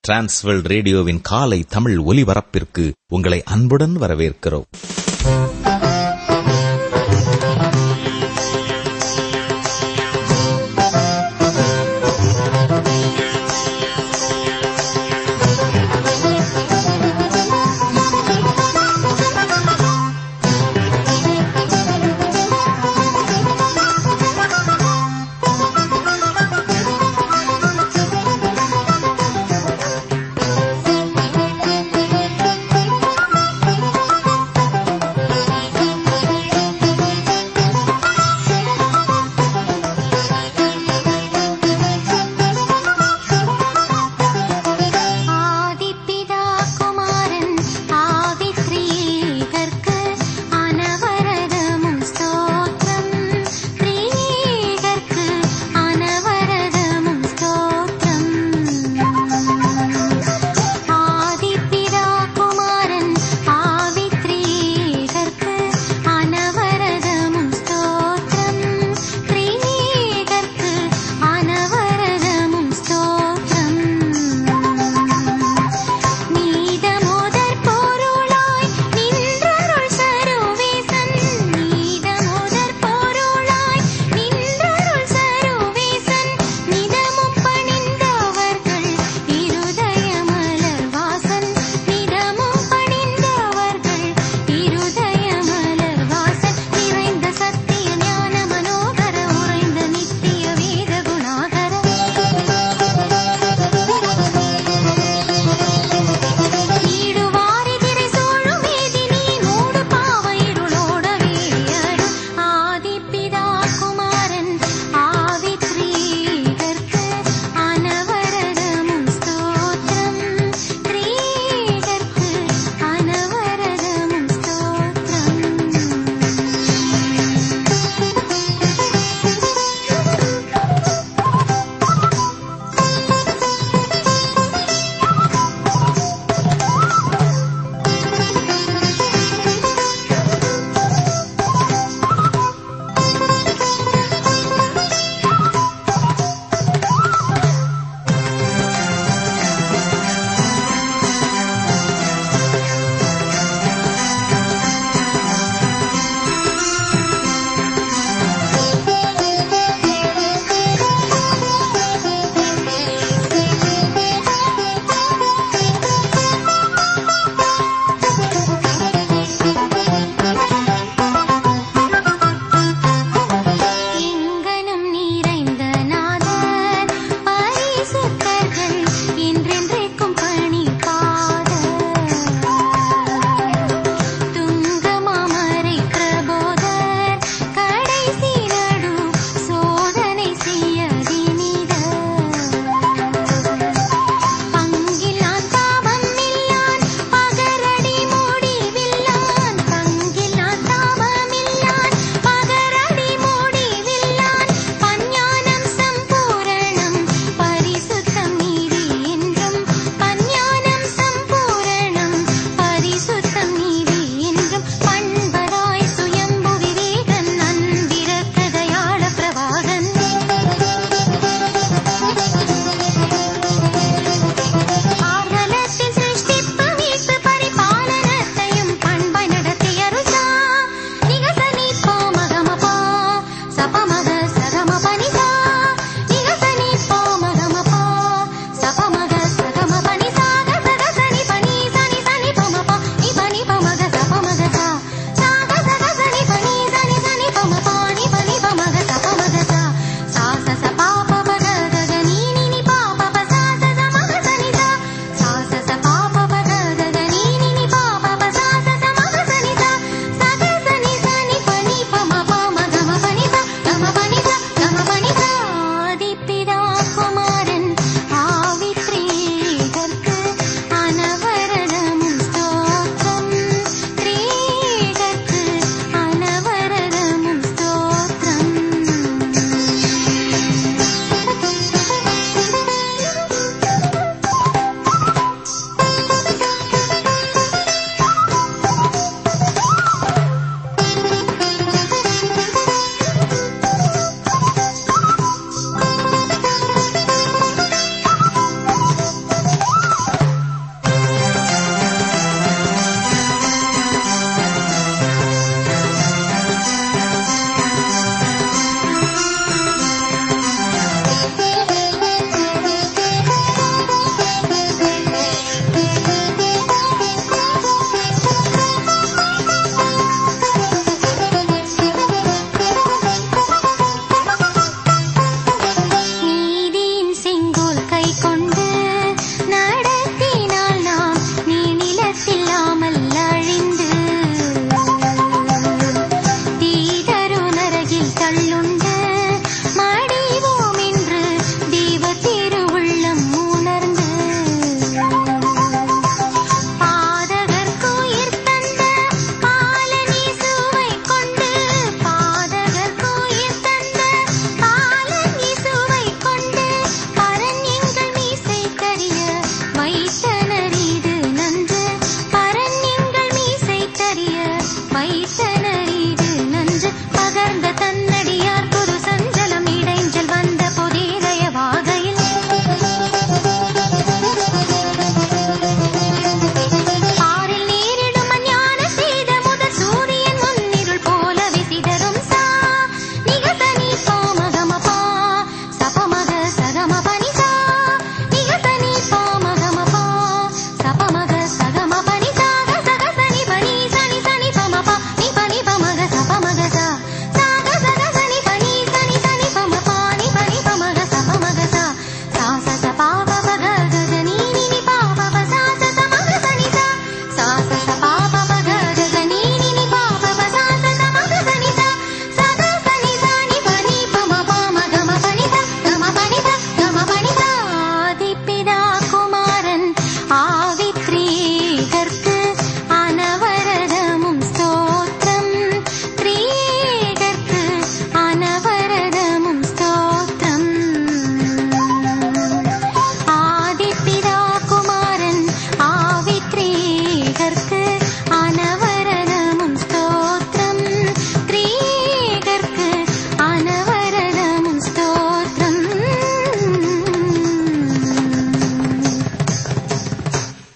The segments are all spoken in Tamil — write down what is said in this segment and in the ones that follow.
டிரான்ஸ்வர்ல்ட் ரேடியோவின் காலை தமிழ் ஒலிபரப்பிற்கு உங்களை அன்புடன் வரவேற்கிறோம்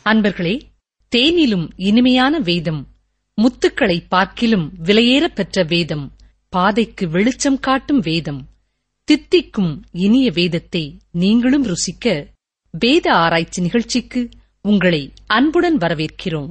அன்பர்களே தேனிலும் இனிமையான வேதம் முத்துக்களை பார்க்கிலும் விலையேறப் பெற்ற வேதம் பாதைக்கு வெளிச்சம் காட்டும் வேதம் தித்திக்கும் இனிய வேதத்தை நீங்களும் ருசிக்க வேத ஆராய்ச்சி நிகழ்ச்சிக்கு உங்களை அன்புடன் வரவேற்கிறோம்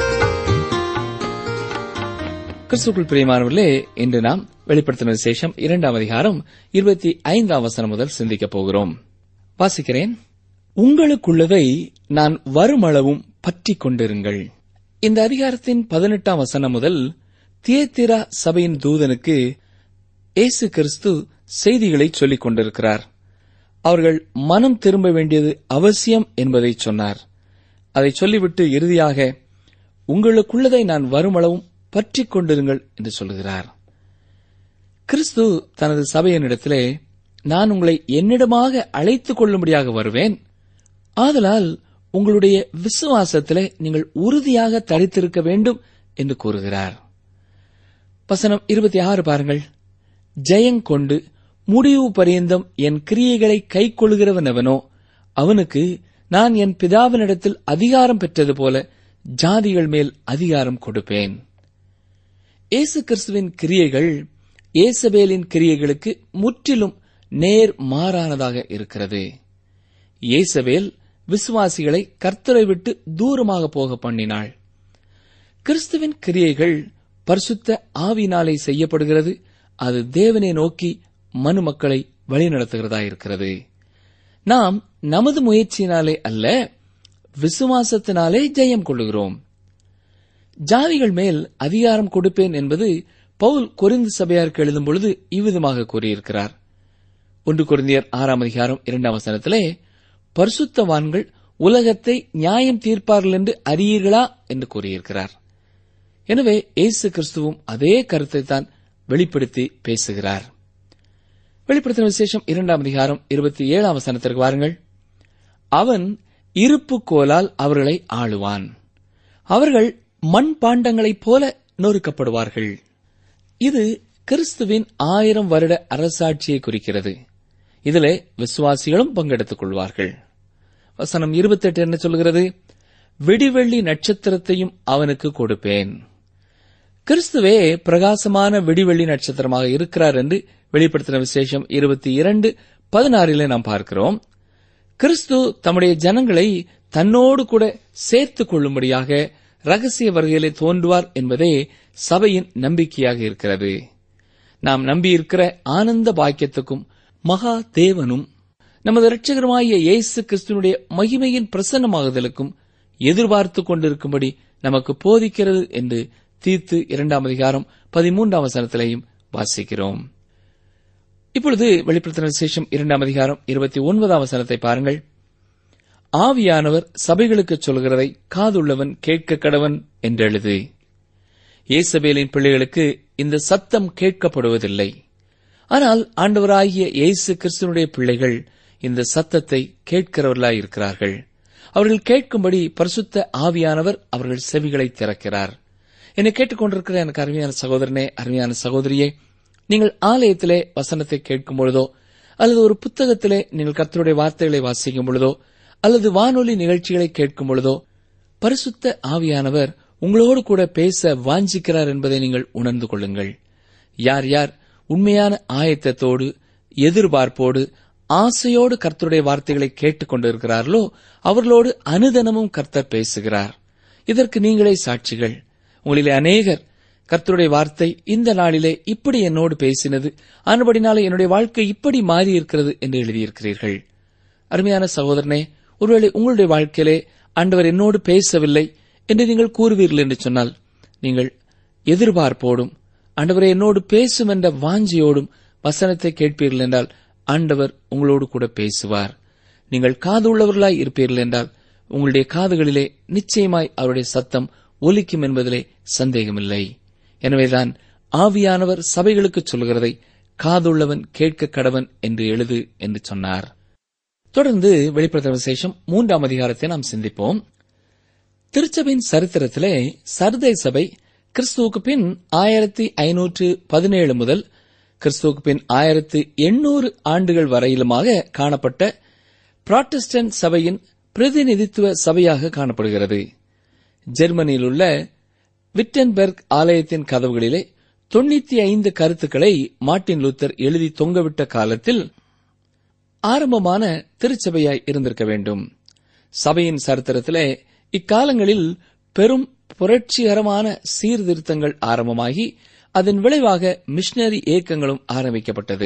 கிறிஸ்துக்குள் பிரியமானவர்களே இன்று நாம் வெளிப்படுத்தின விசேஷம் இரண்டாம் அதிகாரம் இருபத்தி ஐந்தாம் வசனம் முதல் சிந்திக்கப் போகிறோம் வாசிக்கிறேன் உங்களுக்குள்ளதை நான் வருமளவும் பற்றிக் கொண்டிருங்கள் இந்த அதிகாரத்தின் பதினெட்டாம் வசனம் முதல் தியேத்திரா சபையின் தூதனுக்கு இயேசு கிறிஸ்து செய்திகளை சொல்லிக் கொண்டிருக்கிறார் அவர்கள் மனம் திரும்ப வேண்டியது அவசியம் என்பதை சொன்னார் அதை சொல்லிவிட்டு இறுதியாக உங்களுக்குள்ளதை நான் வருமளவும் பற்றிக் கொண்டிருங்கள் என்று சொல்கிறார் கிறிஸ்து தனது சபையினிடத்திலே நான் உங்களை என்னிடமாக அழைத்துக் கொள்ளும்படியாக வருவேன் ஆதலால் உங்களுடைய விசுவாசத்திலே நீங்கள் உறுதியாக தரித்திருக்க வேண்டும் என்று கூறுகிறார் வசனம் இருபத்தி ஆறு பாருங்கள் ஜெயங்கொண்டு முடிவு பரியந்தம் என் கிரியைகளை கைக்கொள்கிறவன் எவனோ அவனுக்கு நான் என் பிதாவினிடத்தில் அதிகாரம் பெற்றது போல ஜாதிகள் மேல் அதிகாரம் கொடுப்பேன் இயேசு கிறிஸ்துவின் கிரியைகள் இயேசபேலின் கிரியைகளுக்கு முற்றிலும் நேர் மாறானதாக இருக்கிறது இயேசபேல் விசுவாசிகளை கர்த்தரை விட்டு தூரமாக போக பண்ணினாள் கிறிஸ்துவின் கிரியைகள் பரிசுத்த ஆவினாலே செய்யப்படுகிறது அது தேவனை நோக்கி மனு மக்களை வழிநடத்துகிறதா இருக்கிறது நாம் நமது முயற்சியினாலே அல்ல விசுவாசத்தினாலே ஜெயம் கொள்ளுகிறோம் ஜாதிகள் மேல் அதிகாரம் கொடுப்பேன் என்பது பவுல் கொரிந்து சபையாருக்கு எழுதும் பொழுது இவ்விதமாக கூறியிருக்கிறார் ஒன்று கொரிந்தியர் ஆறாம் அதிகாரம் இரண்டாம் வசனத்திலே பரிசுத்தவான்கள் உலகத்தை நியாயம் தீர்ப்பார்கள் என்று அறியீர்களா என்று கூறியிருக்கிறார் எனவே இயேசு கிறிஸ்துவும் அதே கருத்தை தான் வெளிப்படுத்தி பேசுகிறார் வெளிப்படுத்தின விசேஷம் இரண்டாம் அதிகாரம் இருபத்தி ஏழாம் வசனத்திற்கு வாருங்கள் அவன் இருப்பு கோலால் அவர்களை ஆளுவான் அவர்கள் மண் பாண்டங்களைப் போல நொறுக்கப்படுவார்கள் இது கிறிஸ்துவின் ஆயிரம் வருட அரசாட்சியை குறிக்கிறது இதிலே விசுவாசிகளும் பங்கெடுத்துக் கொள்வார்கள் வசனம் இருபத்தெட்டு என்ன சொல்கிறது விடிவெள்ளி நட்சத்திரத்தையும் அவனுக்கு கொடுப்பேன் கிறிஸ்துவே பிரகாசமான விடிவெள்ளி நட்சத்திரமாக இருக்கிறார் என்று வெளிப்படுத்தின விசேஷம் இருபத்தி இரண்டு பதினாறிலே நாம் பார்க்கிறோம் கிறிஸ்து தம்முடைய ஜனங்களை தன்னோடு கூட சேர்த்துக் கொள்ளும்படியாக ரகசிய வருகையிலே தோன்றுவார் என்பதே சபையின் நம்பிக்கையாக இருக்கிறது நாம் நம்பியிருக்கிற ஆனந்த பாக்கியத்துக்கும் மகா தேவனும் நமது இரட்சகருமாகிய இயேசு கிறிஸ்துவனுடைய மகிமையின் பிரசன்னமாகுதலுக்கும் எதிர்பார்த்து கொண்டிருக்கும்படி நமக்கு போதிக்கிறது என்று தீர்த்து இரண்டாம் அதிகாரம் பதிமூன்றாம் வசனத்திலையும் வாசிக்கிறோம் இப்பொழுது வெளிப்படுத்தின விசேஷம் இரண்டாம் அதிகாரம் இருபத்தி ஒன்பதாம் வசனத்தை பாருங்கள் ஆவியானவர் சபைகளுக்கு சொல்கிறதை காதுள்ளவன் கேட்க கடவன் என்றெழுது இயேசபேலின் பிள்ளைகளுக்கு இந்த சத்தம் கேட்கப்படுவதில்லை ஆனால் ஆண்டவராகிய இயேசு கிறிஸ்துவனுடைய பிள்ளைகள் இந்த சத்தத்தை கேட்கிறவர்களாய் இருக்கிறார்கள் அவர்கள் கேட்கும்படி பரிசுத்த ஆவியானவர் அவர்கள் செவிகளை திறக்கிறார் என்னை கேட்டுக்கொண்டிருக்கிற எனக்கு அருமையான சகோதரனே அருமையான சகோதரியே நீங்கள் ஆலயத்திலே வசனத்தை கேட்கும் பொழுதோ அல்லது ஒரு புத்தகத்திலே நீங்கள் கர்த்தருடைய வார்த்தைகளை வாசிக்கும் பொழுதோ அல்லது வானொலி நிகழ்ச்சிகளை கேட்கும் பொழுதோ பரிசுத்த ஆவியானவர் உங்களோடு கூட பேச வாஞ்சிக்கிறார் என்பதை நீங்கள் உணர்ந்து கொள்ளுங்கள் யார் யார் உண்மையான ஆயத்தத்தோடு எதிர்பார்ப்போடு ஆசையோடு கர்த்தருடைய வார்த்தைகளை கேட்டுக் கொண்டிருக்கிறார்களோ அவர்களோடு அனுதனமும் கர்த்தர் பேசுகிறார் இதற்கு நீங்களே சாட்சிகள் உங்களிலே அநேகர் கர்த்தருடைய வார்த்தை இந்த நாளிலே இப்படி என்னோடு பேசினது ஆனபடினாலே என்னுடைய வாழ்க்கை இப்படி மாறியிருக்கிறது என்று எழுதியிருக்கிறீர்கள் அருமையான சகோதரனே ஒருவேளை உங்களுடைய வாழ்க்கையிலே ஆண்டவர் என்னோடு பேசவில்லை என்று நீங்கள் கூறுவீர்கள் என்று சொன்னால் நீங்கள் எதிர்பார்ப்போடும் ஆண்டவரை என்னோடு பேசும் என்ற வாஞ்சியோடும் வசனத்தை கேட்பீர்கள் என்றால் ஆண்டவர் உங்களோடு கூட பேசுவார் நீங்கள் காது உள்ளவர்களாய் இருப்பீர்கள் என்றால் உங்களுடைய காதுகளிலே நிச்சயமாய் அவருடைய சத்தம் ஒலிக்கும் என்பதிலே சந்தேகமில்லை எனவேதான் ஆவியானவர் சபைகளுக்கு சொல்கிறதை காதுள்ளவன் கேட்க கடவன் என்று எழுது என்று சொன்னார் தொடர்ந்து வெளிப்படுத்தின விசேஷம் மூன்றாம் அதிகாரத்தை நாம் சிந்திப்போம் திருச்சபையின் சரித்திரத்திலே சர்தை சபை கிறிஸ்துவுக்கு பின் ஆயிரத்தி ஐநூற்று பதினேழு முதல் கிறிஸ்துவுக்கு பின் ஆயிரத்து எண்ணூறு ஆண்டுகள் வரையிலுமாக காணப்பட்ட புராட்டஸ்டன்ட் சபையின் பிரதிநிதித்துவ சபையாக காணப்படுகிறது ஜெர்மனியில் உள்ள விட்டன்பெர்க் ஆலயத்தின் கதவுகளிலே தொண்ணூத்தி ஐந்து கருத்துக்களை மார்ட்டின் லூத்தர் எழுதி தொங்கவிட்ட காலத்தில் ஆரம்பமான திருச்சபையாய் இருந்திருக்க வேண்டும் சபையின் சரித்திரத்திலே இக்காலங்களில் பெரும் புரட்சிகரமான சீர்திருத்தங்கள் ஆரம்பமாகி அதன் விளைவாக மிஷனரி இயக்கங்களும் ஆரம்பிக்கப்பட்டது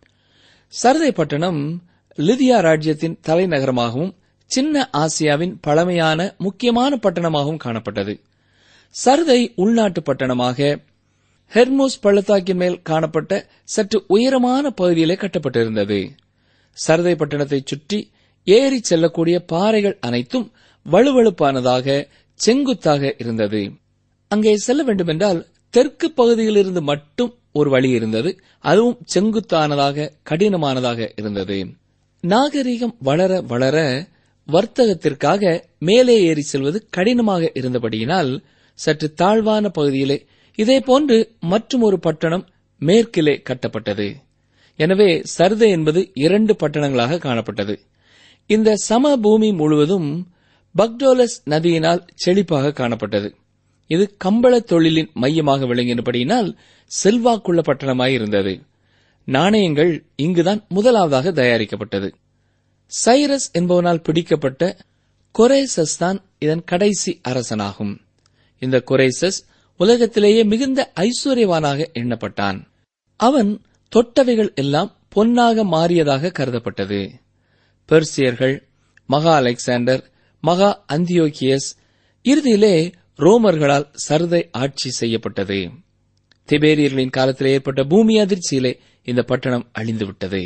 சரதை பட்டணம் லிதியா ராஜ்யத்தின் தலைநகரமாகவும் சின்ன ஆசியாவின் பழமையான முக்கியமான பட்டணமாகவும் காணப்பட்டது சர்தை உள்நாட்டு பட்டணமாக ஹெர்மோஸ் பள்ளத்தாக்கின் மேல் காணப்பட்ட சற்று உயரமான பகுதியிலே கட்டப்பட்டிருந்தது சரதை பட்டணத்தை சுற்றி ஏறி செல்லக்கூடிய பாறைகள் அனைத்தும் வலுவழுப்பானதாக செங்குத்தாக இருந்தது அங்கே செல்ல வேண்டுமென்றால் தெற்கு பகுதியிலிருந்து மட்டும் ஒரு வழி இருந்தது அதுவும் செங்குத்தானதாக கடினமானதாக இருந்தது நாகரிகம் வளர வளர வர்த்தகத்திற்காக மேலே ஏறி செல்வது கடினமாக இருந்தபடியினால் சற்று தாழ்வான பகுதியிலே இதேபோன்று மற்றும் ஒரு பட்டணம் மேற்கிலே கட்டப்பட்டது எனவே சர்தே என்பது இரண்டு பட்டணங்களாக காணப்பட்டது இந்த சமபூமி முழுவதும் பக்டோலஸ் நதியினால் செழிப்பாக காணப்பட்டது இது கம்பள தொழிலின் மையமாக விளங்கினபடியினால் செல்வாக்குள்ள பட்டணமாயிருந்தது நாணயங்கள் இங்குதான் முதலாவதாக தயாரிக்கப்பட்டது சைரஸ் என்பவனால் பிடிக்கப்பட்ட கொரேசஸ் தான் இதன் கடைசி அரசனாகும் இந்த கொரேசஸ் உலகத்திலேயே மிகுந்த ஐஸ்வர்யவானாக எண்ணப்பட்டான் அவன் தொட்டவைகள் எல்லாம் பொன்னாக மாறியதாக கருதப்பட்டது பெர்சியர்கள் மகா அலெக்சாண்டர் மகா அந்தியோகியஸ் இறுதியிலே ரோமர்களால் சர்தை ஆட்சி செய்யப்பட்டது திபேரியர்களின் காலத்தில் ஏற்பட்ட பூமி அதிர்ச்சியிலே இந்த பட்டணம் அழிந்துவிட்டது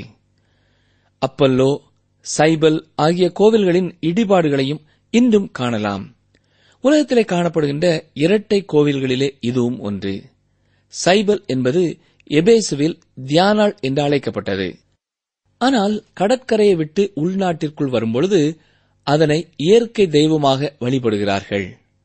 அப்பல்லோ சைபல் ஆகிய கோவில்களின் இடிபாடுகளையும் இன்றும் காணலாம் உலகத்திலே காணப்படுகின்ற இரட்டை கோவில்களிலே இதுவும் ஒன்று சைபல் என்பது எபேசுவில் தியானாள் என்று அழைக்கப்பட்டது ஆனால் கடற்கரையை விட்டு உள்நாட்டிற்குள் வரும்பொழுது அதனை இயற்கை தெய்வமாக வழிபடுகிறார்கள்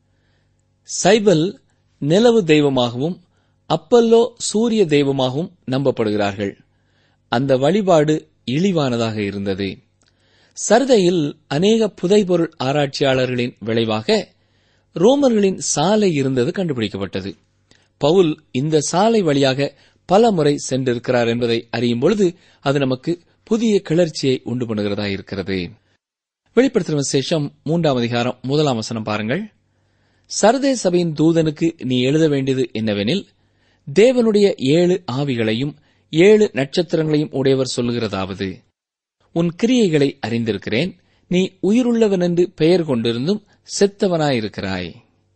சைபல் நிலவு தெய்வமாகவும் அப்பல்லோ சூரிய தெய்வமாகவும் நம்பப்படுகிறார்கள் அந்த வழிபாடு இழிவானதாக இருந்தது சர்தையில் அநேக புதைபொருள் ஆராய்ச்சியாளர்களின் விளைவாக ரோமர்களின் சாலை இருந்தது கண்டுபிடிக்கப்பட்டது பவுல் இந்த சாலை வழியாக பல முறை சென்றிருக்கிறார் என்பதை அறியும் பொழுது அது நமக்கு புதிய கிளர்ச்சியை உண்டு பண்ணுகிறதா இருக்கிறது வெளிப்படுத்தும் விசேஷம் மூன்றாம் அதிகாரம் முதலாம் வசனம் பாருங்கள் சர்தே சபையின் தூதனுக்கு நீ எழுத வேண்டியது என்னவெனில் தேவனுடைய ஏழு ஆவிகளையும் ஏழு நட்சத்திரங்களையும் உடையவர் சொல்லுகிறதாவது உன் கிரியைகளை அறிந்திருக்கிறேன் நீ உயிருள்ளவன் என்று பெயர் கொண்டிருந்தும் செத்தவனாயிருக்கிறாய்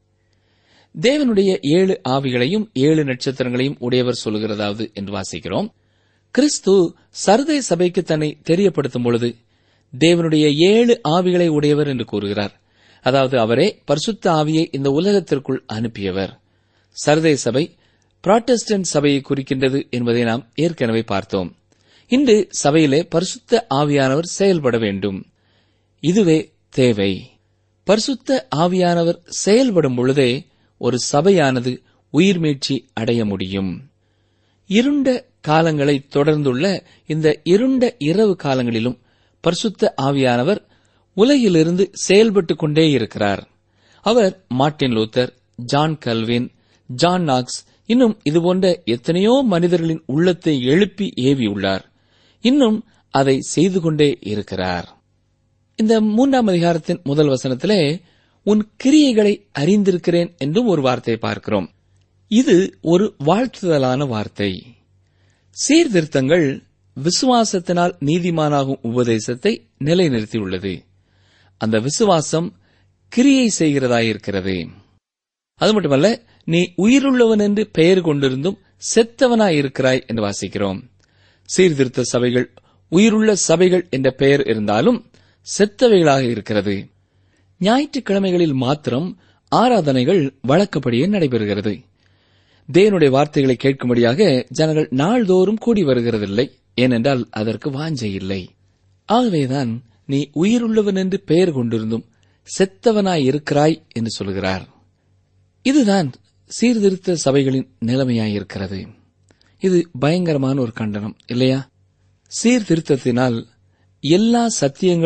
தேவனுடைய ஏழு ஆவிகளையும் ஏழு நட்சத்திரங்களையும் உடையவர் சொல்லுகிறதாவது என்று வாசிக்கிறோம் கிறிஸ்து சர்தை சபைக்கு தன்னை தெரியப்படுத்தும் பொழுது தேவனுடைய ஏழு ஆவிகளை உடையவர் என்று கூறுகிறார் அதாவது அவரே பரிசுத்த ஆவியை இந்த உலகத்திற்குள் அனுப்பியவர் சர்தை சபை புராட்டஸ்டன்ட் சபையை குறிக்கின்றது என்பதை நாம் ஏற்கனவே பார்த்தோம் இன்று சபையிலே பரிசுத்த ஆவியானவர் செயல்பட வேண்டும் இதுவே தேவை பரிசுத்த ஆவியானவர் செயல்படும் பொழுதே ஒரு சபையானது உயிர் மீட்சி அடைய முடியும் இருண்ட காலங்களை தொடர்ந்துள்ள இந்த இருண்ட இரவு காலங்களிலும் பரிசுத்த ஆவியானவர் உலகிலிருந்து செயல்பட்டுக் கொண்டே இருக்கிறார் அவர் Martin Luther John Calvin John Knox இன்னும் இதுபோன்ற எத்தனையோ மனிதர்களின் உள்ளத்தை எழுப்பி ஏவியுள்ளார் இன்னும் அதை செய்து கொண்டே இருக்கிறார் இந்த மூன்றாம் அதிகாரத்தின் முதல் வசனத்திலே உன் கிரியைகளை அறிந்திருக்கிறேன் என்றும் ஒரு வார்த்தையை பார்க்கிறோம் இது ஒரு வாழ்த்துதலான வார்த்தை சீர்திருத்தங்கள் விசுவாசத்தினால் நீதிமானாகும் உபதேசத்தை நிலைநிறுத்தியுள்ளது அந்த விசுவாசம் கிரியை செய்கிறதாயிருக்கிறது அது மட்டுமல்ல நீ உயிருள்ளவன் என்று பெயர் கொண்டிருந்தும் செத்தவனாயிருக்கிறாய் என்று வாசிக்கிறோம் சீர்திருத்த சபைகள் உயிருள்ள சபைகள் என்ற பெயர் இருந்தாலும் செத்தவைகளாக இருக்கிறது ஞாயிற்றுக்கிழமைகளில் மாத்திரம் ஆராதனைகள் வழக்கப்படியே நடைபெறுகிறது தேவனுடைய வார்த்தைகளை கேட்கும்படியாக ஜனங்கள் நாள்தோறும் கூடி வருகிறதில்லை ஏனென்றால் அதற்கு வாஞ்சை இல்லை ஆகவேதான் நீ உயிருள்ளவன் என்று பெயர் கொண்டிருந்தும் செத்தவனாய் இருக்கிறாய் என்று சொல்கிறார் இதுதான் சீர்திருத்த சபைகளின் நிலைமையாயிருக்கிறது இது பயங்கரமான ஒரு கண்டனம் இல்லையா சீர்திருத்தத்தினால் எல்லா சத்தியங்களும்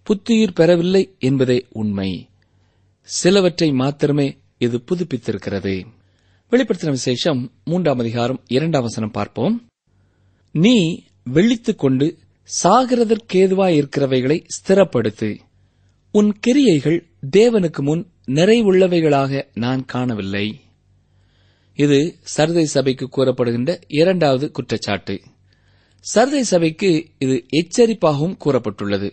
புத்துயிர் பெறவில்லை என்பதே உண்மை சிலவற்றை மாத்திரமே இது புதுப்பித்திருக்கிறது வெளிப்படுத்தின விசேஷம் மூன்றாம் அதிகாரம் இரண்டாம் வசனம் பார்ப்போம் நீ விழித்துக் கொண்டு சாகிறதற்கேதுவாயிருக்கிறவைகளை ஸ்திரப்படுத்து உன் கிரியைகள் தேவனுக்கு முன் நிறைவுள்ளவைகளாக நான் காணவில்லை இது சர்தை சபைக்கு கூறப்படுகின்ற இரண்டாவது குற்றச்சாட்டு சர்தை சபைக்கு இது எச்சரிப்பாகவும் கூறப்பட்டுள்ளது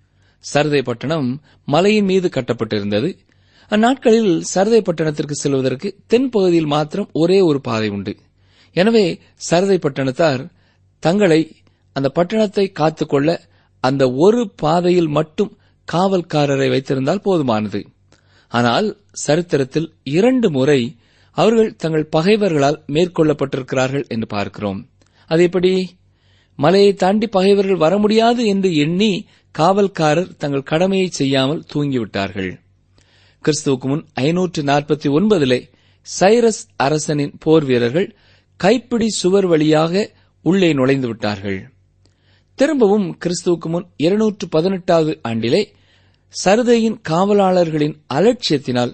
சர்தை பட்டணம் மலையின் மீது கட்டப்பட்டிருந்தது அந்நாட்களில் சர்தை பட்டணத்திற்கு செல்வதற்கு தென்பகுதியில் மாத்திரம் ஒரே ஒரு பாதை உண்டு எனவே சர்தை பட்டணத்தார் தங்களை அந்த பட்டணத்தை காத்துக்கொள்ள அந்த ஒரு பாதையில் மட்டும் காவல்காரரை வைத்திருந்தால் போதுமானது ஆனால் சரித்திரத்தில் இரண்டு முறை அவர்கள் தங்கள் பகைவர்களால் மேற்கொள்ளப்பட்டிருக்கிறார்கள் என்று பார்க்கிறோம் அது எப்படி மலையை தாண்டி பகைவர்கள் வர முடியாது என்று எண்ணி காவல்காரர் தங்கள் கடமையை செய்யாமல் தூங்கிவிட்டார்கள் கிறிஸ்துவுக்கு முன் ஐநூற்று நாற்பத்தி ஒன்பதிலே சைரஸ் அரசனின் போர் வீரர்கள் கைப்பிடி சுவர் வழியாக உள்ளே நுழைந்து விட்டார்கள் திரும்பவும் கிறிஸ்துவுக்கு முன் இருநூற்று பதினெட்டாவது ஆண்டிலே சருதையின் காவலாளர்களின் அலட்சியத்தினால்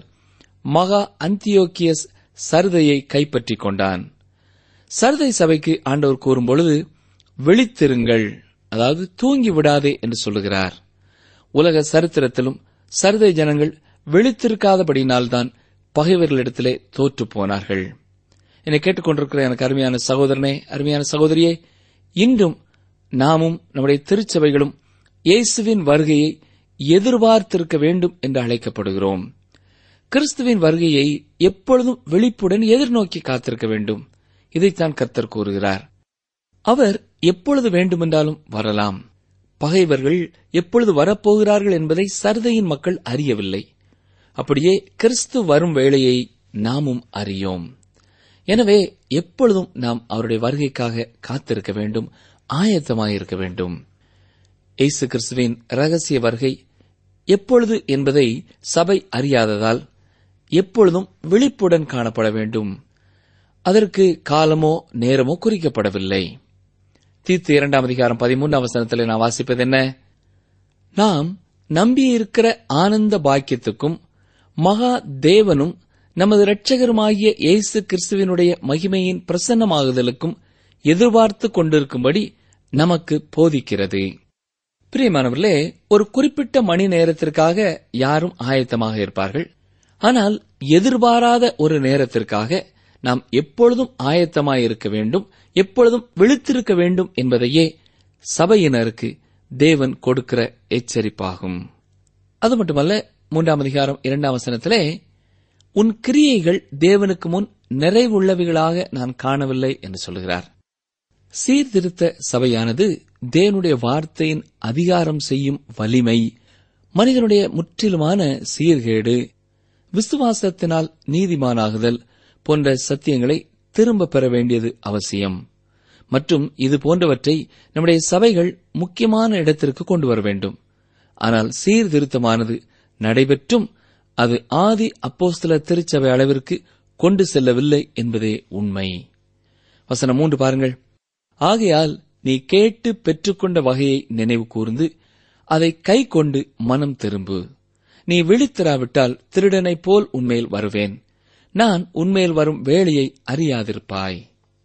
மகா அந்தியோக்கியஸ் சருதையை கைப்பற்றிக் கொண்டான் சருதை சபைக்கு ஆண்டவர் கூறும்பொழுது விழித்திருங்கள் அதாவது தூங்கி விடாதே என்று சொல்லுகிறார் உலக சரித்திரத்திலும் சருதை ஜனங்கள் விழித்திருக்காதபடியினால்தான் பகைவர்களிடத்திலே தோற்று போனார்கள் என்னை கேட்டுக்கொண்டிருக்கிற எனக்கு அருமையான சகோதரனே அருமையான சகோதரியே இன்றும் நாமும் நம்முடைய திருச்சபைகளும் இயேசுவின் வருகையை எதிர்பார்த்திருக்க வேண்டும் என்று அழைக்கப்படுகிறோம் கிறிஸ்துவின் வருகையை எப்பொழுதும் விழிப்புடன் எதிர்நோக்கி காத்திருக்க வேண்டும் இதைத்தான் கர்த்தர் கூறுகிறார் அவர் எப்பொழுது வேண்டுமென்றாலும் வரலாம் பகைவர்கள் எப்பொழுது வரப்போகிறார்கள் என்பதை சர்தையின் மக்கள் அறியவில்லை அப்படியே கிறிஸ்து வரும் வேளையை நாமும் அறியோம் எனவே எப்பொழுதும் நாம் அவருடைய வருகைக்காக காத்திருக்க வேண்டும் ஆயத்தமாயிருக்க வேண்டும் இயேசு கிறிஸ்துவின் ரகசிய வருகை எப்பொழுது என்பதை சபை அறியாததால் எப்பொழுதும் விழிப்புடன் காணப்பட வேண்டும் அதற்கு காலமோ நேரமோ குறிக்கப்படவில்லை தீர்த்து இரண்டாம் அதிகாரம் பதிமூன்றாம் வசனத்தில் நான் வாசிப்பது என்ன நாம் நம்பியிருக்கிற ஆனந்த பாக்கியத்துக்கும் மகா தேவனும் நமது இரட்சகருமாகிய இயேசு கிறிஸ்துவினுடைய மகிமையின் பிரசன்னமாகுதலுக்கும் எதிர்பார்த்து கொண்டிருக்கும்படி நமக்கு போதிக்கிறது பிரியமானவர்களே ஒரு குறிப்பிட்ட மணி நேரத்திற்காக யாரும் ஆயத்தமாக இருப்பார்கள் ஆனால் எதிர்பாராத ஒரு நேரத்திற்காக நாம் எப்பொழுதும் ஆயத்தமாயிருக்க வேண்டும் எப்பொழுதும் விழித்திருக்க வேண்டும் என்பதையே சபையினருக்கு தேவன் கொடுக்கிற எச்சரிப்பாகும் அது மட்டுமல்ல மூன்றாம் அதிகாரம் இரண்டாம் வசனத்திலே உன் கிரியைகள் தேவனுக்கு முன் நிறைவுள்ளவைகளாக நான் காணவில்லை என்று சொல்கிறார் சீர்திருத்த சபையானது தேவனுடைய வார்த்தையின் அதிகாரம் செய்யும் வலிமை மனிதனுடைய முற்றிலுமான சீர்கேடு விசுவாசத்தினால் நீதிமானாகுதல் போன்ற சத்தியங்களை திரும்ப பெற வேண்டியது அவசியம் மற்றும் இது போன்றவற்றை நம்முடைய சபைகள் முக்கியமான இடத்திற்கு கொண்டு வர வேண்டும் ஆனால் சீர்திருத்தமானது நடைபெற்றும் அது ஆதி அப்போஸ்தல திருச்சபை அளவிற்கு கொண்டு செல்லவில்லை என்பதே உண்மை வசனம் மூன்று பாருங்கள் ஆகையால் நீ கேட்டு பெற்றுக்கொண்ட வகையை நினைவு கூர்ந்து அதை கை கொண்டு மனம் திரும்பு நீ விழித்திராவிட்டால் திருடனைப் போல் உன்மேல் வருவேன் நான் உன்மேல் வரும் வேலையை அறியாதிருப்பாய்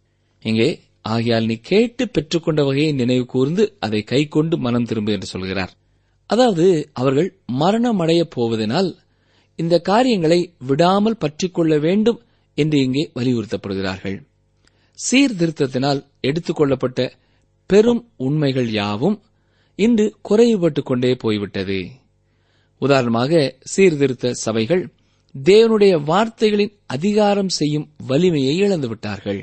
இங்கே ஆகையால் நீ கேட்டு பெற்றுக்கொண்ட வகையை நினைவு கூர்ந்து அதை கை கொண்டு மனம் திரும்பு என்று சொல்கிறார் அதாவது அவர்கள் மரணமடையப் போவதனால் இந்த காரியங்களை விடாமல் பற்றிக்கொள்ள வேண்டும் என்று இங்கே வலியுறுத்தப்படுகிறார்கள் சீர்திருத்தத்தினால் எடுத்துக்கொள்ளப்பட்ட பெரும் உண்மைகள் யாவும் இன்று குறைவுபட்டுக் கொண்டே போய்விட்டது உதாரணமாக சீர்திருத்த சபைகள் தேவனுடைய வார்த்தைகளின் அதிகாரம் செய்யும் வலிமையை இழந்துவிட்டார்கள்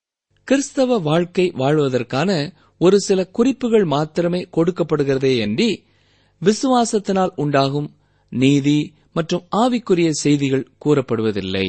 கிறிஸ்தவ வாழ்க்கை வாழ்வதற்கான ஒரு சில குறிப்புகள் மாத்திரமே கொடுக்கப்படுகிறதே அன்றி விசுவாசத்தினால் உண்டாகும் நீதி மற்றும் ஆவிக்குரிய செய்திகள் கூறப்படுவதில்லை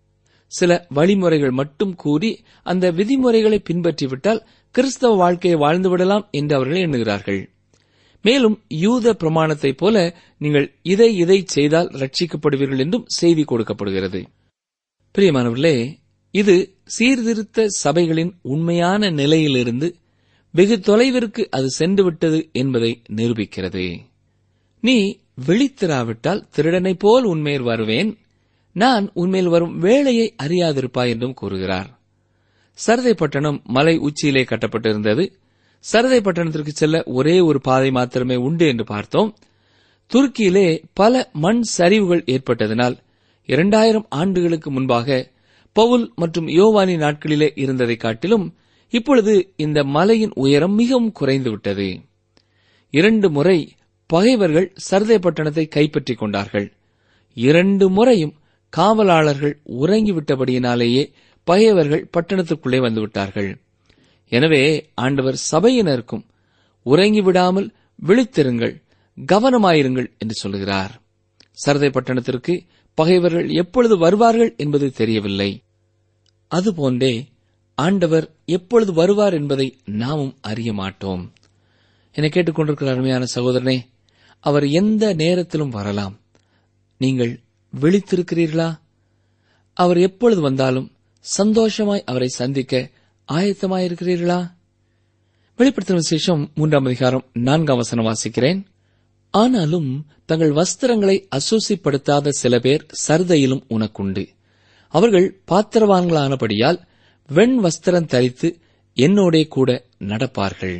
சில வழிமுறைகள் மட்டும் கூறி அந்த விதிமுறைகளை பின்பற்றிவிட்டால் கிறிஸ்தவ வாழ்க்கையை வாழ்ந்துவிடலாம் என்று அவர்கள் எண்ணுகிறார்கள் மேலும் யூத பிரமாணத்தைப் போல நீங்கள் இதை இதை செய்தால் ரட்சிக்கப்படுவீர்கள் என்றும் செய்தி கொடுக்கப்படுகிறது பிரியமானவர்களே இது சீர்திருத்த சபைகளின் உண்மையான நிலையிலிருந்து வெகு தொலைவிற்கு அது சென்றுவிட்டது என்பதை நிரூபிக்கிறது நீ விழித்திராவிட்டால் திருடனைப் போல் உன்மேல் வருவேன் நான் உன்மேல் வரும் வேளையை அறியாதிருப்பாய் என்றும் கூறுகிறார் சரதை பட்டணம் மலை உச்சியிலே கட்டப்பட்டிருந்தது சரதை பட்டணத்திற்கு செல்ல ஒரே ஒரு பாதை மாத்திரமே உண்டு என்று பார்த்தோம் துருக்கியிலே பல மண் சரிவுகள் ஏற்பட்டதனால் இரண்டாயிரம் ஆண்டுகளுக்கு முன்பாக பவுல் மற்றும் யோவானி நாட்களிலே இருந்ததை காட்டிலும் இப்பொழுது இந்த மலையின் உயரம் மிகவும் குறைந்துவிட்டது இரண்டு முறை பகைவர்கள் சர்தை பட்டணத்தை கைப்பற்றிக் கொண்டார்கள் இரண்டு முறையும் காவலாளர்கள் உறங்கிவிட்டபடியினாலேயே பகைவர்கள் பட்டணத்துக்குள்ளே வந்துவிட்டார்கள் எனவே ஆண்டவர் சபையினருக்கும் உறங்கிவிடாமல் விழித்திருங்கள் கவனமாயிருங்கள் என்று சொல்கிறார் சரதை பட்டணத்திற்கு பகைவர்கள் எப்பொழுது வருவார்கள் என்பது தெரியவில்லை அதுபோன்றே ஆண்டவர் எப்பொழுது வருவார் என்பதை நாமும் அறிய மாட்டோம் என கேட்டுக்கொண்டிருக்கிற அருமையான சகோதரனே அவர் எந்த நேரத்திலும் வரலாம் நீங்கள் விழித்திருக்கிறீர்களா அவர் எப்பொழுது வந்தாலும் சந்தோஷமாய் அவரை சந்திக்க ஆயத்தமாயிருக்கிறீர்களா வெளிப்படுத்தின விசேஷம் மூன்றாம் அதிகாரம் நான்காம் வசனம் வாசிக்கிறேன் ஆனாலும் தங்கள் வஸ்திரங்களை அசூசிப்படுத்தாத சில பேர் சர்தையிலும் உனக்குண்டு அவர்கள் பாத்திரவான்களானபடியால் வெண் வஸ்திரம் தரித்து என்னோடே கூட நடப்பார்கள்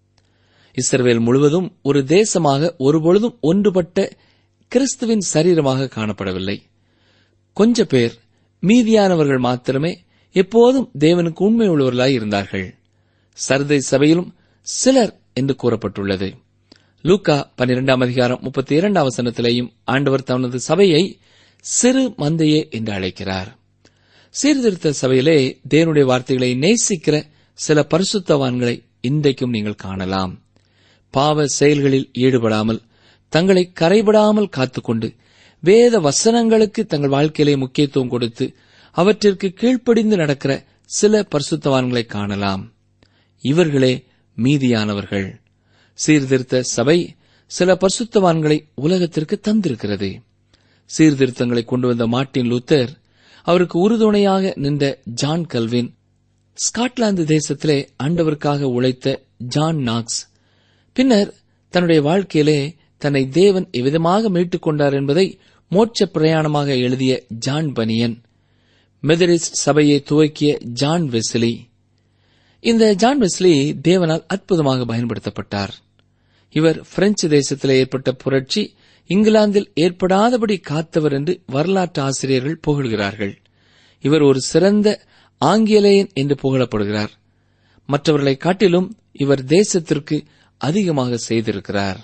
இஸ்ரவேல் முழுவதும் ஒரு தேசமாக ஒருபொழுதும் ஒன்றுபட்ட கிறிஸ்துவின் சரீரமாக காணப்படவில்லை கொஞ்ச பேர் மீதியானவர்கள் மாத்திரமே எப்போதும் தேவனுக்கு உண்மை உள்ளவர்களாய் இருந்தார்கள் சர்தை சபையிலும் சிலர் என்று கூறப்பட்டுள்ளது லூக்கா பன்னிரெண்டாம் அதிகாரம் முப்பத்தி இரண்டாம் வசனத்திலேயும் ஆண்டவர் தனது சபையை சிறு மந்தையே என்று அழைக்கிறார் சீர்திருத்த சபையிலே தேவனுடைய வார்த்தைகளை நேசிக்கிற சில பரிசுத்தவான்களை இன்றைக்கும் நீங்கள் காணலாம் பாவ செயல்களில் ஈடுபடாமல் தங்களை கரைபடாமல் காத்துக்கொண்டு வேத வசனங்களுக்கு தங்கள் வாழ்க்கையிலே முக்கியத்துவம் கொடுத்து அவற்றிற்கு கீழ்ப்படிந்து நடக்கிற சில பரிசுத்தவான்களை காணலாம் இவர்களே மீதியானவர்கள் சீர்திருத்த சபை சில பரிசுத்தவான்களை உலகத்திற்கு தந்திருக்கிறது சீர்திருத்தங்களை கொண்டு வந்த மார்ட்டின் லூத்தர் அவருக்கு உறுதுணையாக நின்ற ஜான் கல்வின் ஸ்காட்லாந்து தேசத்திலே ஆண்டவருக்காக உழைத்த ஜான் நாக்ஸ் பின்னர் தன்னுடைய வாழ்க்கையிலே தன்னை தேவன் எவ்விதமாக மீட்டுக் கொண்டார் என்பதை மோட்ச பிரயாணமாக எழுதிய ஜான் பனியன் மெதரிஸ் சபையை துவக்கிய ஜான் வெஸ்லி இந்த ஜான் வெஸ்லி தேவனால் அற்புதமாக பயன்படுத்தப்பட்டார் இவர் பிரெஞ்சு தேசத்தில் ஏற்பட்ட புரட்சி இங்கிலாந்தில் ஏற்படாதபடி காத்தவர் என்று வரலாற்று ஆசிரியர்கள் புகழ்கிறார்கள் இவர் ஒரு சிறந்த ஆங்கிலேயன் என்று புகழப்படுகிறார் மற்றவர்களை காட்டிலும் இவர் தேசத்திற்கு அதிகமாக செய்திருக்கிறார்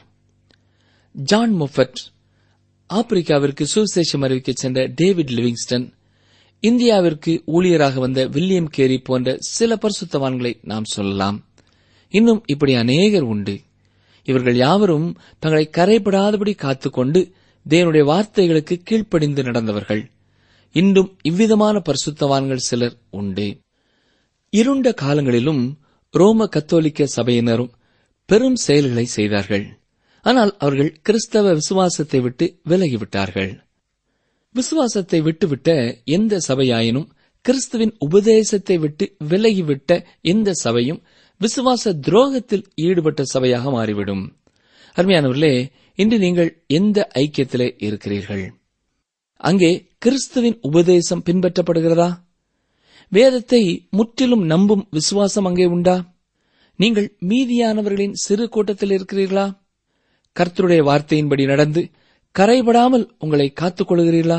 ஜான் முஃபட் ஆப்பிரிக்காவிற்கு சுவிசேஷம் அறிவிக்க சென்ற டேவிட் லிவிங்ஸ்டன் இந்தியாவிற்கு ஊழியராக வந்த வில்லியம் கேரி போன்ற சில பரிசுத்தவான்களை நாம் சொல்லலாம் இன்னும் இப்படி அநேகர் உண்டு இவர்கள் யாவரும் தங்களை கரைபடாதபடி காத்துக்கொண்டு தேவனுடைய வார்த்தைகளுக்கு கீழ்ப்படிந்து நடந்தவர்கள் இன்றும் இவ்விதமான பரிசுத்தவான்கள் சிலர் உண்டு இருண்ட காலங்களிலும் ரோம கத்தோலிக்க சபையினரும் பெரும் செயல்களை செய்தார்கள் ஆனால் அவர்கள் கிறிஸ்தவ விசுவாசத்தை விட்டு விலகிவிட்டார்கள் விசுவாசத்தை விட்டுவிட்ட எந்த சபையாயினும் கிறிஸ்துவின் உபதேசத்தை விட்டு விலகிவிட்ட எந்த சபையும் விசுவாச துரோகத்தில் ஈடுபட்ட சபையாக மாறிவிடும் அருமையானவர்களே இன்று நீங்கள் எந்த ஐக்கியத்திலே இருக்கிறீர்கள் அங்கே கிறிஸ்துவின் உபதேசம் பின்பற்றப்படுகிறதா வேதத்தை முற்றிலும் நம்பும் விசுவாசம் அங்கே உண்டா நீங்கள் மீதியானவர்களின் சிறு கூட்டத்தில் இருக்கிறீர்களா கர்த்தருடைய வார்த்தையின்படி நடந்து கரைபடாமல் உங்களை காத்துக் கொள்கிறீர்களா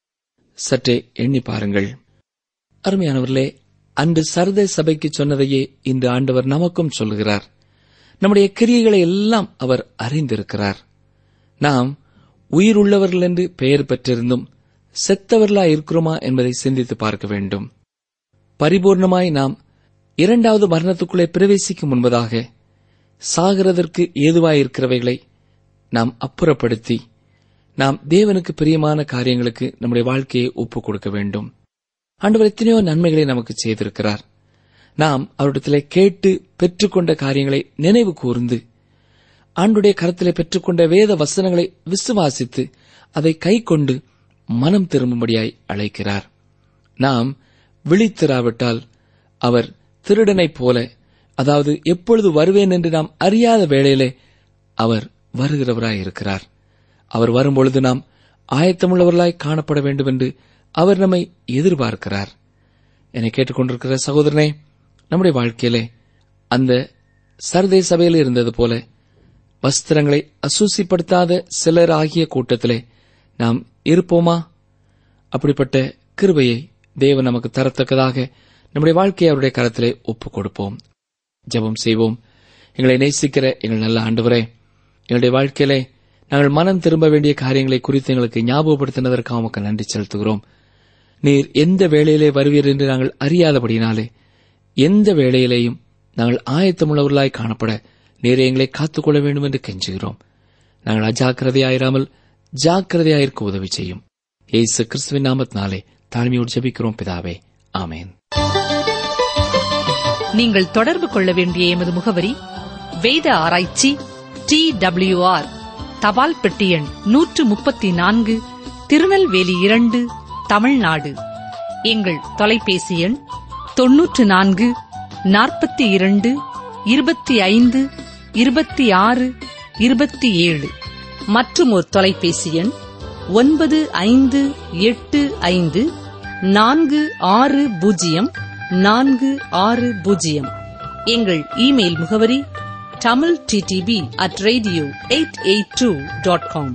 சற்றே எண்ணி பாருங்கள் அருமையானவர்களே அன்று சரத சபைக்கு சொன்னதையே இன்று ஆண்டவர் நமக்கும் சொல்கிறார் நம்முடைய கிரியைகளை எல்லாம் அவர் அறிந்திருக்கிறார் நாம் உயிருள்ளவர்கள் என்று பெயர் பெற்றிருந்தும் செத்தவர்களா இருக்கிறோமா என்பதை சிந்தித்து பார்க்க வேண்டும் பரிபூர்ணமாய் நாம் இரண்டாவது மரணத்துக்குள்ளே பிரவேசிக்கும் முன்பதாக சாகிறதற்கு ஏதுவாயிருக்கிறவைகளை நாம் அப்புறப்படுத்தி நாம் தேவனுக்கு பிரியமான காரியங்களுக்கு நம்முடைய வாழ்க்கையை ஒப்புக் கொடுக்க வேண்டும் ஆண்டவர் எத்தனையோ நன்மைகளை நமக்கு செய்திருக்கிறார் நாம் அவரிடத்திலே கேட்டு பெற்றுக்கொண்ட காரியங்களை நினைவு கூர்ந்து ஆண்டுடைய கரத்திலே பெற்றுக்கொண்ட வேத வசனங்களை விசுவாசித்து அதை கைக்கொண்டு மனம் திரும்பும்படியாய் அழைக்கிறார் நாம் விழித்திராவிட்டால் அவர் திருடனைப் போல அதாவது எப்பொழுது வருவேன் என்று நாம் அறியாத வேளையிலே அவர் வருகிறவராயிருக்கிறார் அவர் வரும்பொழுது நாம் ஆயத்தமுள்ளவர்களாய் காணப்பட வேண்டும் என்று அவர் நம்மை எதிர்பார்க்கிறார் என்னை கேட்டுக்கொண்டிருக்கிற சகோதரனே நம்முடைய வாழ்க்கையிலே அந்த சர்தே சபையில் இருந்தது போல வஸ்திரங்களை அசூசிப்படுத்தாத சிலர் ஆகிய கூட்டத்திலே நாம் இருப்போமா அப்படிப்பட்ட கிருபையை தேவன் நமக்கு தரத்தக்கதாக நம்முடைய வாழ்க்கையை அவருடைய கரத்திலே ஒப்புக் கொடுப்போம் ஜெபம் செய்வோம் எங்களை நேசிக்கிற எங்கள் நல்ல ஆண்டவரே எங்களுடைய வாழ்க்கையிலே நாங்கள் மனம் திரும்ப வேண்டிய காரியங்களை குறித்து எங்களுக்கு ஞாபகப்படுத்தினதற்காக உமக்கு நன்றி செலுத்துகிறோம் நீர் எந்த வேளையிலே வருவீர் என்று நாங்கள் அறியாதபடினாலே எந்த வேளையிலேயும் நாங்கள் ஆயத்தமுள்ளவர்களாய் காணப்பட நீர் எங்களை காத்துக்கொள்ள வேண்டும் என்று கெஞ்சுகிறோம் நாங்கள் அஜாக்கிரதையாயிராமல் ஜாக்கிரதையாயிருக்க உதவி செய்யும் ஏசு கிறிஸ்துவின் நாமத்தினாலே தாழ்மையோடு ஜெபிக்கிறோம் பிதாவே ஆமேன் நீங்கள் தொடர்பு கொள்ள வேண்டிய எமது முகவரி வேத ஆராய்ச்சி டி ஆர் தபால் பெட்டி எண் நூற்று முப்பத்தி நான்கு திருநெல்வேலி இரண்டு தமிழ்நாடு எங்கள் தொலைபேசி எண் தொன்னூற்று நான்கு நாற்பத்தி இரண்டு இருபத்தி ஐந்து இருபத்தி ஆறு இருபத்தி ஏழு மற்றும் ஒரு தொலைபேசி எண் ஒன்பது ஐந்து எட்டு ஐந்து நான்கு ஆறு பூஜ்ஜியம் நான்கு ஆறு பூஜ்ஜியம் எங்கள் இமெயில் முகவரி Tamil DTP at radio eight eight two dot com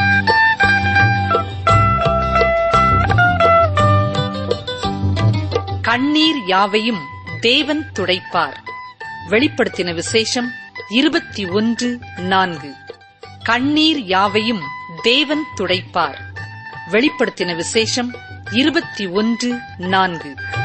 கண்ணீர் யாவையும் தேவன் துடைப்பார் வெளிப்படுத்தின விசேஷம் இருபத்தி ஒன்று நான்கு கண்ணீர் யாவையும் தேவன் துடைப்பார் வெளிப்படுத்தின விசேஷம் இருபத்தி ஒன்று நான்கு